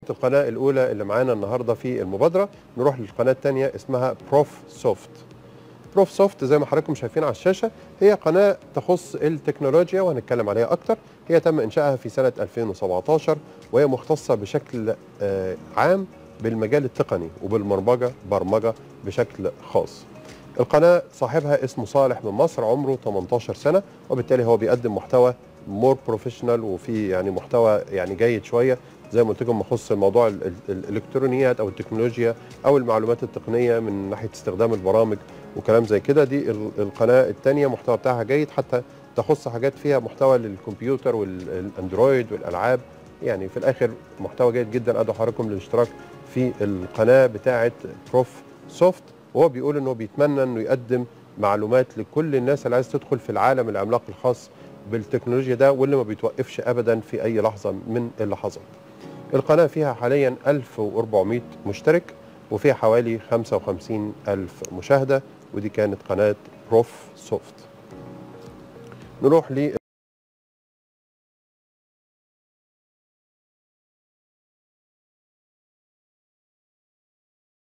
القناة الأولى اللي معانا النهاردة في المبادرة نروح للقناة الثانية اسمها بروف سوفت بروف سوفت زي ما حضراتكم شايفين على الشاشة هي قناة تخص التكنولوجيا وهنتكلم عليها أكتر هي تم إنشائها في سنة 2017 وهي مختصة بشكل آه، عام بالمجال التقني وبالبرمجة برمجة بشكل خاص القناة صاحبها اسمه صالح من مصر عمره 18 سنة وبالتالي هو بيقدم محتوى مور بروفيشنال وفي يعني محتوى يعني جيد شوية زي ما قلت لكم يخص موضوع ال- ال- الالكترونيات او التكنولوجيا او المعلومات التقنيه من ناحيه استخدام البرامج وكلام زي كده دي ال- القناه الثانيه محتوى بتاعها جيد حتى تخص حاجات فيها محتوى للكمبيوتر والاندرويد والالعاب يعني في الاخر محتوى جيد جدا ادعو حضراتكم للاشتراك في القناه بتاعه بروف سوفت وهو بيقول انه بيتمنى انه يقدم معلومات لكل الناس اللي عايز تدخل في العالم العملاق الخاص بالتكنولوجيا ده واللي ما بيتوقفش ابدا في اي لحظه من اللحظات. القناه فيها حاليا 1400 مشترك وفيها حوالي 55 ألف مشاهدة ودي كانت قناة بروف سوفت نروح ل